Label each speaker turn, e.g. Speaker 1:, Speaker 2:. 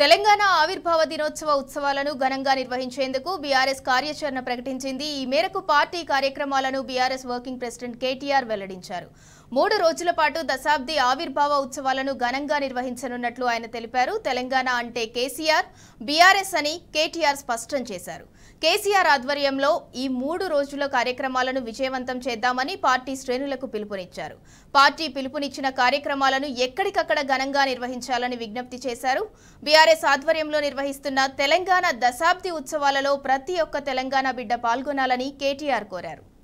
Speaker 1: తెలంగాణ ఆవిర్భావ దినోత్సవ ఉత్సవాలను ఘనంగా నిర్వహించేందుకు బీఆర్ఎస్ కార్యాచరణ ప్రకటించింది ఈ మేరకు పార్టీ కార్యక్రమాలను బీఆర్ఎస్ వర్కింగ్ ప్రెసిడెంట్ కేటీఆర్ వెల్లడించారు మూడు రోజుల పాటు దశాబ్ది ఆవిర్భావ ఉత్సవాలను ఘనంగా నిర్వహించనున్నట్లు ఆయన తెలిపారు తెలంగాణ అంటే కేసీఆర్ బీఆర్ఎస్ అని కేటీఆర్ స్పష్టం చేశారు కేసీఆర్ ఆధ్వర్యంలో ఈ మూడు రోజుల కార్యక్రమాలను విజయవంతం చేద్దామని పార్టీ శ్రేణులకు పిలుపునిచ్చారు పార్టీ పిలుపునిచ్చిన కార్యక్రమాలను ఎక్కడికక్కడ ఘనంగా నిర్వహించాలని విజ్ఞప్తి చేశారు బీఆర్ఎస్ ఆధ్వర్యంలో నిర్వహిస్తున్న తెలంగాణ దశాబ్ది ఉత్సవాలలో ప్రతి ఒక్క తెలంగాణ బిడ్డ పాల్గొనాలని కేటీఆర్ కోరారు